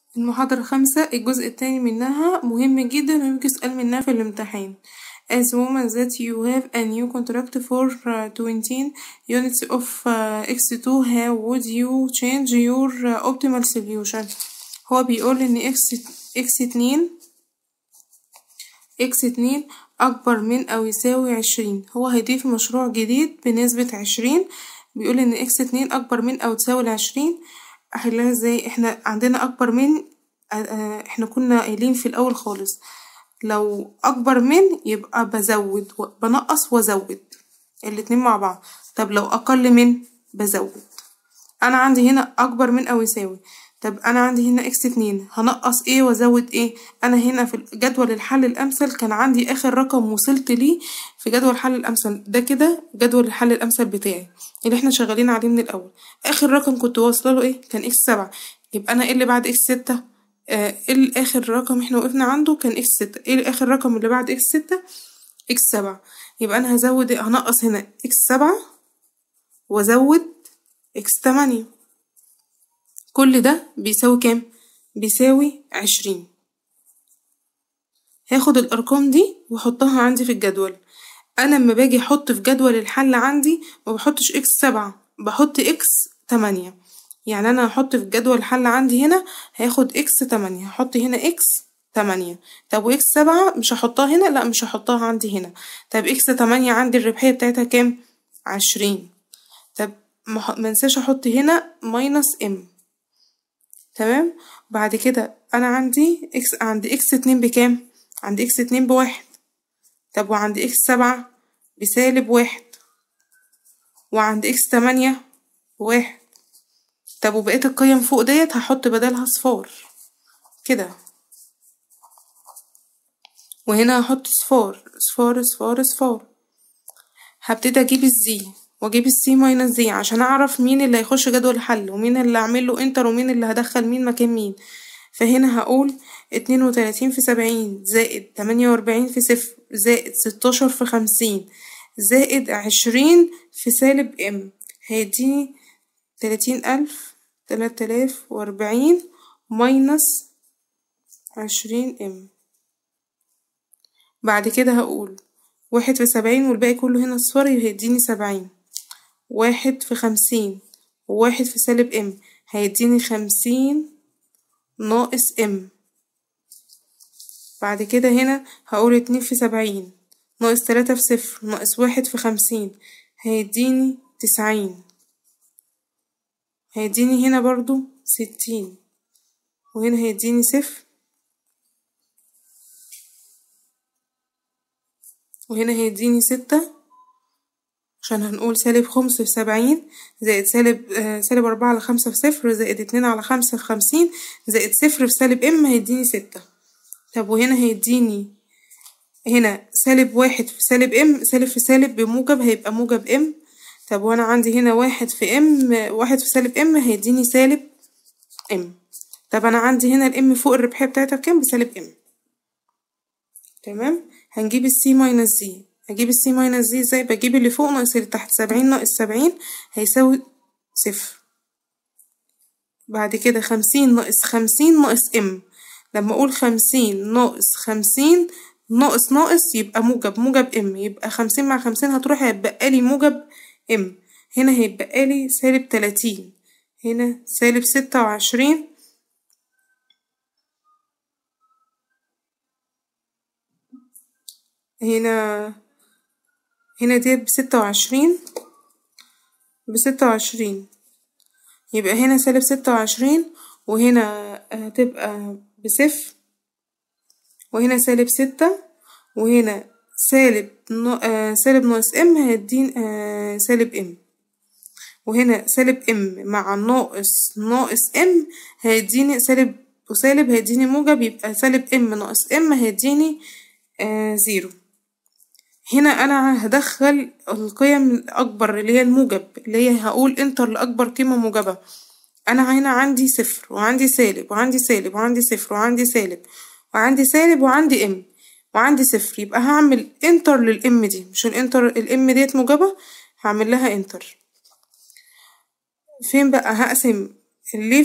المحاضرة خمسة الجزء التاني منها مهم جدا ويمكن سؤال منها في الامتحان As woman that you have a new contract for uh, 20 units of uh, X2 how would you change your uh, optimal solution هو بيقول إن X X اتنين X اتنين أكبر من أو يساوي عشرين هو هيضيف مشروع جديد بنسبة عشرين بيقول إن إكس اتنين أكبر من أو تساوي العشرين أحلها ازاي احنا عندنا أكبر من احنا كنا قايلين في الأول خالص لو أكبر من يبقى بزود بنقص وأزود الاتنين مع بعض طب لو أقل من بزود أنا عندي هنا أكبر من أو يساوي طب أنا عندي هنا إكس اتنين هنقص إيه وأزود إيه أنا هنا في جدول الحل الأمثل كان عندي آخر رقم وصلت ليه في جدول الحل الأمثل ده كده جدول الحل الأمثل بتاعي اللي احنا شغالين عليه من الأول آخر رقم كنت واصلة له إيه كان إكس سبعة يبقى أنا إيه اللي بعد إكس ستة آه إيه آخر رقم احنا وقفنا عنده كان إكس ستة إيه آخر رقم اللي بعد إكس ستة إكس سبعة يبقى أنا هزود هنقص هنا إكس سبعة وأزود إكس تمانية كل ده بيساوي كام؟ بيساوي عشرين هاخد الأرقام دي وأحطها عندي في الجدول أنا لما باجي أحط في جدول الحل عندي مبحطش إكس سبعة بحط إكس تمانية يعني أنا هحط في جدول الحل عندي هنا هاخد إكس تمانية هحط هنا إكس تمانية طب وإكس سبعة مش هحطها هنا لأ مش هحطها عندي هنا طب إكس تمانية عندي الربحية بتاعتها كام؟ عشرين طب منساش أحط هنا ماينس إم تمام بعد كده انا عندي اكس عندي اكس اتنين بكام عندي اكس اتنين بواحد طب وعندي اكس سبعة بسالب واحد وعندي اكس تمانية بواحد طب وبقيت القيم فوق ديت هحط بدلها صفار كده وهنا هحط صفار صفار صفار صفار هبتدي اجيب الزي واجيب السي ماينس دي عشان اعرف مين اللي هيخش جدول الحل ومين اللي اعمل له انتر ومين اللي هدخل مين مكان مين فهنا هقول اتنين وتلاتين في سبعين زائد تمانية وأربعين في صفر زائد ستاشر في خمسين زائد عشرين في سالب ام هيديني تلاتين ألف تلات آلاف وأربعين ماينس عشرين ام بعد كده هقول واحد في سبعين والباقي كله هنا صفر هيديني سبعين واحد في خمسين وواحد في سالب ام هيديني خمسين ناقص ام بعد كده هنا هقول اتنين في سبعين ناقص تلاتة في صفر ناقص واحد في خمسين هيديني تسعين هيديني هنا برضو ستين وهنا هيديني صفر وهنا هيديني ستة عشان هنقول سالب خمس في سبعين زائد سالب آه سالب أربعة على خمسة في صفر زائد اتنين على خمسة في خمسين زائد صفر في سالب ام هيديني ستة طب وهنا هيديني هنا سالب واحد في سالب ام سالب في سالب بموجب هيبقى موجب ام طب وانا عندي هنا واحد في ام واحد في سالب ام هيديني سالب ام طب انا عندي هنا الام فوق الربحية بتاعتها بكام بسالب ام تمام هنجيب السي ماينس دي هجيب السي ماينس دي ازاي بجيب اللي فوق ناقص اللي تحت سبعين ناقص سبعين هيساوي صفر بعد كده خمسين ناقص خمسين ناقص ام لما اقول خمسين ناقص خمسين ناقص ناقص يبقى موجب موجب ام يبقى خمسين مع خمسين هتروح هيتبقالي موجب ام هنا هيتبقالي سالب تلاتين هنا سالب ستة وعشرين هنا هنا ديت بستة وعشرين بستة وعشرين يبقى هنا سالب ستة وعشرين وهنا هتبقى بصفر وهنا سالب ستة وهنا سالب آه سالب ناقص ام هيدين آه سالب ام وهنا سالب ام مع ناقص ناقص ام هيديني سالب وسالب هيديني موجب يبقى سالب ام ناقص ام هيديني آه زيرو هنا انا هدخل القيم الاكبر اللي هي الموجب اللي هي هقول انتر لاكبر قيمه موجبه انا هنا عندي صفر وعندي سالب وعندي سالب وعندي صفر وعندي سالب وعندي سالب وعندي ام وعندي صفر يبقى هعمل انتر للام دي مش الانتر الام ديت موجبه هعمل لها انتر فين بقى هقسم الليفل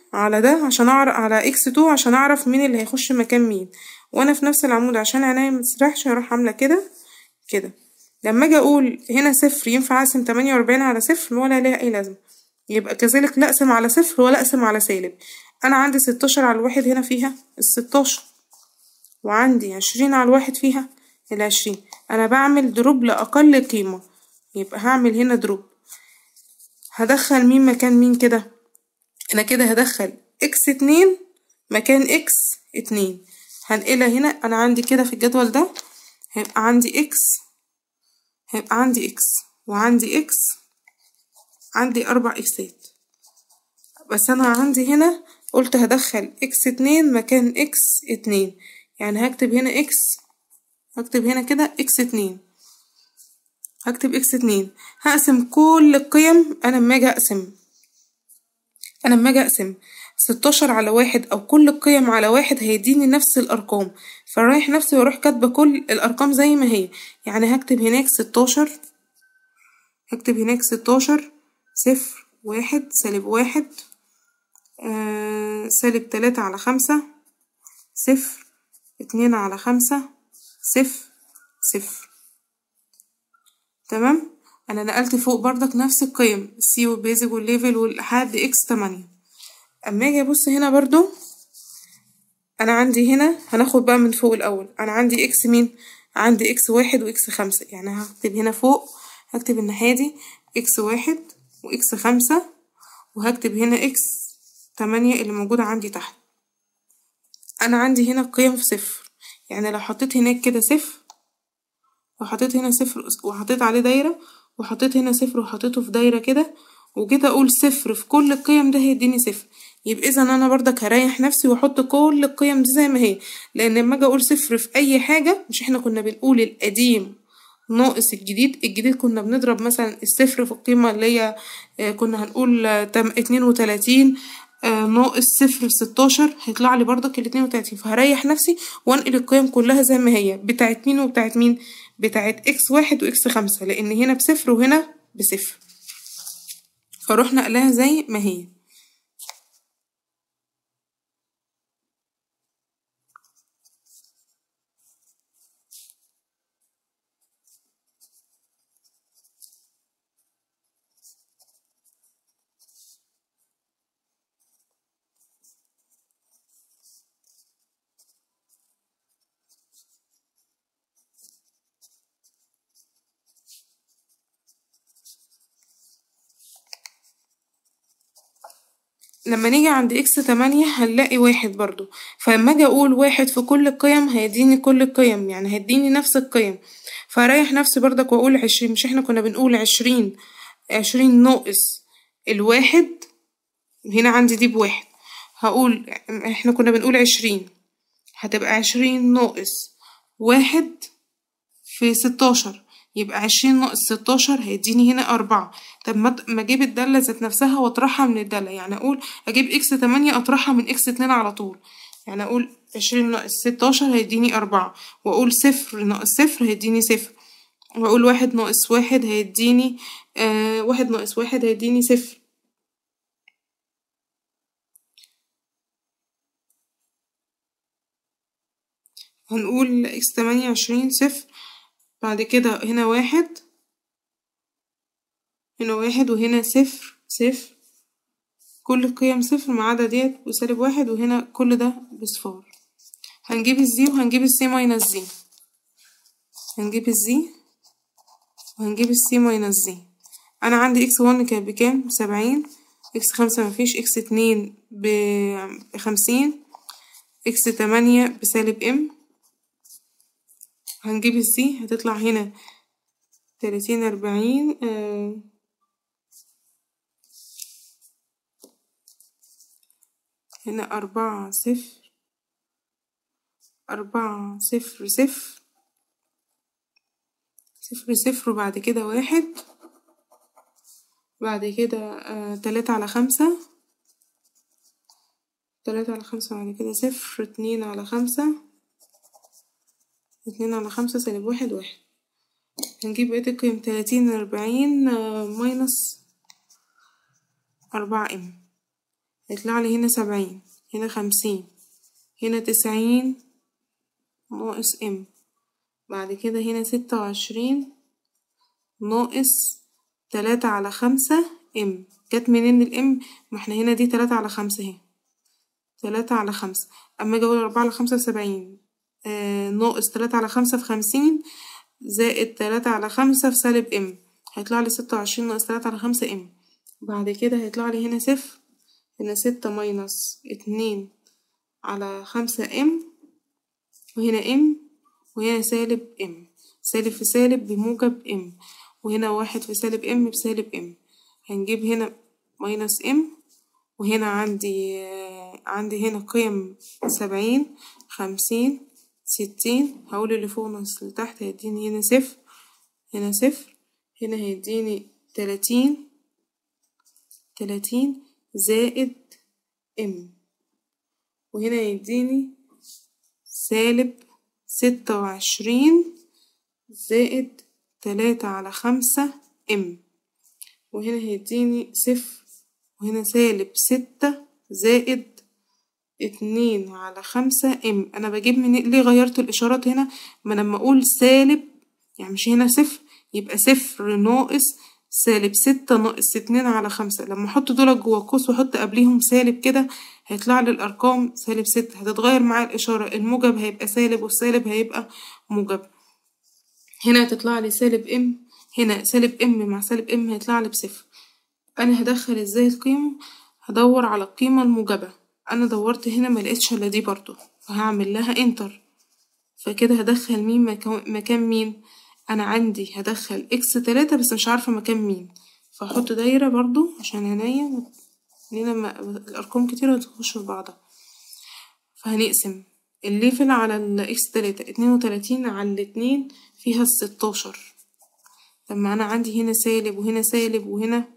على ده عشان أعرف على إكس تو عشان أعرف مين اللي هيخش مكان مين وأنا في نفس العمود عشان عينيا متسرحش هروح عاملة كده كده لما أجي أقول هنا صفر ينفع أقسم تمانية وأربعين على صفر ولا ليها أي لازمة يبقى كذلك لا أقسم على صفر ولا أقسم على سالب أنا عندي ستاشر على الواحد هنا فيها الستاشر وعندي عشرين على الواحد فيها العشرين أنا بعمل دروب لأقل قيمة يبقى هعمل هنا دروب هدخل مين مكان مين كده أنا كده هدخل إكس اتنين مكان إكس اتنين هنقلها هنا أنا عندي كده في الجدول ده هيبقى عندي إكس هيبقى عندي إكس وعندي إكس عندي أربع إكسات بس أنا عندي هنا قلت هدخل إكس اتنين مكان إكس اتنين يعني هكتب هنا إكس هكتب هنا كده إكس اتنين هكتب إكس اتنين هقسم كل القيم أنا أما أجي أقسم أنا أما أجي أقسم ستاشر على واحد أو كل القيم على واحد هيديني نفس الأرقام فرايح نفسي وأروح كاتبة كل الأرقام زي ما هي يعني هكتب هناك ستاشر هكتب هناك ستاشر صفر واحد سالب واحد آه سالب تلاتة على خمسة صفر اتنين على خمسة صفر صفر تمام انا نقلت فوق بردك نفس القيم السي والبيزك والليفل والحد اكس تمانية اما اجي ابص هنا برضو انا عندي هنا هناخد بقى من فوق الاول انا عندي اكس مين عندي اكس واحد واكس خمسة يعني هكتب هنا فوق هكتب الناحية دي اكس واحد واكس خمسة وهكتب هنا اكس تمانية اللي موجودة عندي تحت انا عندي هنا القيم في صفر يعني لو حطيت هناك كده صفر وحطيت هنا صفر وحطيت عليه دايرة وحطيت هنا صفر وحطيته في دايرة كده وجيت أقول صفر في كل القيم ده هيديني صفر يبقى إذا أنا بردك هريح نفسي وأحط كل القيم دي زي ما هي لأن لما أجي أقول صفر في أي حاجة مش إحنا كنا بنقول القديم ناقص الجديد الجديد كنا بنضرب مثلا الصفر في القيمة اللي هي كنا هنقول اتنين وتلاتين ناقص صفر في ستاشر هيطلع لي بردك الاتنين وتلاتين فهريح نفسي وانقل القيم كلها زي ما هي بتاعت مين وبتاعت مين بتاعت اكس واحد واكس خمسة لأن هنا بصفر وهنا بصفر فاروح نقلها زي ما هي لما نيجي عند اكس تمانية هنلاقي واحد برضو فلما اجي اقول واحد في كل القيم هيديني كل القيم يعني هيديني نفس القيم فاريح نفسي برضك واقول عشرين مش احنا كنا بنقول عشرين عشرين ناقص الواحد هنا عندي دي بواحد هقول احنا كنا بنقول عشرين هتبقى عشرين ناقص واحد في ستاشر يبقى عشرين ناقص ستاشر هيديني هنا أربعة طب ما أجيب الدالة ذات نفسها وأطرحها من الدالة يعني أقول أجيب إكس تمانية أطرحها من إكس اتنين على طول يعني أقول عشرين ناقص ستاشر هيديني أربعة وأقول صفر ناقص صفر هيديني صفر وأقول واحد ناقص واحد هيديني آه واحد ناقص واحد هيديني صفر هنقول إكس تمانية عشرين صفر بعد كده هنا واحد هنا واحد وهنا صفر صفر كل القيم صفر ما عدا ديت وسالب واحد وهنا كل ده بصفار هنجيب الزي وهنجيب السي ماينس زي هنجيب الزي وهنجيب السي ماينس زي انا عندي اكس ون كانت بكام بسبعين اكس خمسة مفيش اكس اتنين بخمسين اكس تمانية بسالب ام هنجيب الزي هتطلع هنا تلاتين أربعين آه هنا أربعة صفر أربعة صفر صفر صفر صفر وبعد كده واحد بعد كده آه تلاتة على خمسة تلاتة على خمسة بعد كده صفر اتنين على خمسة اتنين على خمسة سالب واحد واحد هنجيب بقية القيم تلاتين أربعين ماينس أربعة ام هيطلعلي هنا سبعين هنا خمسين هنا تسعين ناقص ام بعد كده هنا ستة وعشرين ناقص تلاتة على خمسة ام جت منين الام ما احنا هنا دي تلاتة على خمسة اهي تلاتة على خمسة اما اجي اقول اربعة على خمسة وسبعين آه ناقص تلاتة على خمسة في خمسين زائد تلاتة على خمسة في سالب ام هيطلعلي ستة وعشرين ناقص تلاتة على خمسة ام بعد كده هيطلعلي هنا صفر هنا ستة ماينص اتنين على خمسة ام وهنا ام وهنا سالب ام سالب في سالب بموجب ام وهنا واحد في سالب ام بسالب ام هنجيب هنا ماينس ام وهنا عندي عندي هنا قيم سبعين خمسين ستين هقول اللي فوق ناقص اللي تحت هيديني هنا صفر هنا صفر هنا هيديني تلاتين تلاتين زائد ام وهنا يديني سالب ستة وعشرين زائد تلاتة على خمسة ام وهنا هيديني صفر وهنا سالب ستة زائد اتنين على خمسة ام انا بجيب من ليه غيرت الاشارات هنا ما لما اقول سالب يعني مش هنا صفر يبقى صفر ناقص سالب ستة ناقص اتنين على خمسة لما احط دول جوا قوس واحط قبليهم سالب كده هيطلع لي الارقام سالب ستة هتتغير معايا الاشارة الموجب هيبقى سالب والسالب هيبقى موجب هنا هتطلع لي سالب ام هنا سالب ام مع سالب ام هيطلع لي بصفر انا هدخل ازاي القيمة هدور على القيمة الموجبة انا دورت هنا ملقتش الا دي برضو فهعمل لها انتر فكده هدخل مين مكان مين انا عندي هدخل اكس تلاتة بس مش عارفة مكان مين فهحط دايرة برضو عشان عينيا هنا الارقام كتيرة هتخش في بعضها فهنقسم الليفل على الاكس تلاتة اتنين وتلاتين على الاتنين فيها الستاشر لما انا عندي هنا سالب وهنا سالب وهنا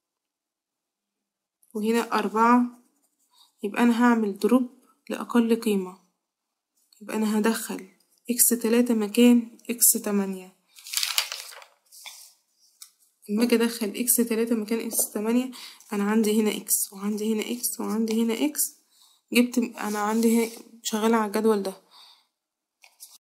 وهنا أربعة يبقى أنا هعمل دروب لأقل قيمة يبقى أنا هدخل إكس تلاتة مكان إكس تمانية لما أجي أدخل إكس تلاتة مكان إكس تمانية أنا عندي هنا إكس وعندي هنا إكس وعندي هنا إكس جبت أنا عندي شغالة على الجدول ده